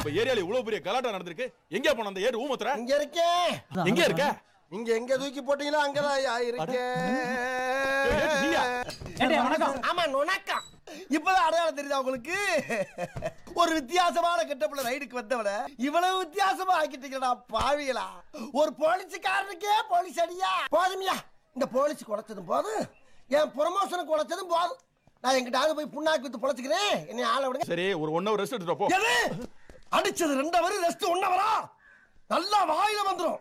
நம்ம ஏரியால இவ்வளவு பெரிய கலாட்டா நடந்திருக்கு எங்க போன அந்த ஏறு ஊமத்துற இங்க இருக்கேன் எங்க இருக்க நீங்க எங்க தூக்கி போட்டீங்களோ அங்கதான் ஐயா நீயா? இருக்கேன் ஆமா நுணக்கம் இப்பதான் அடையாளம் தெரியுதா உங்களுக்கு ஒரு வித்தியாசமான கெட்டப்புல ரைடுக்கு வந்தவன இவ்வளவு வித்தியாசமா ஆக்கிட்டீங்களா பாவிகளா ஒரு போலீஸ்காரனுக்கே போலீஸ் அடியா போதுமியா இந்த போலீஸ் குலைச்சதும் போதும் என் ப்ரொமோஷனுக்கு குலைச்சதும் போதும் நான் எங்கிட்ட போய் புண்ணாக்கு வித்து பொழைச்சுக்கிறேன் என்னை ஆள விடுங்க சரி ஒரு ஒன் ஹவர் ரெஸ்ட் எடுத்துட்டு போ எது அடிச்சது ரெண்டு வரி ரெஸ்ட் ஒன்னவரா நல்லா வாயில வந்துரும்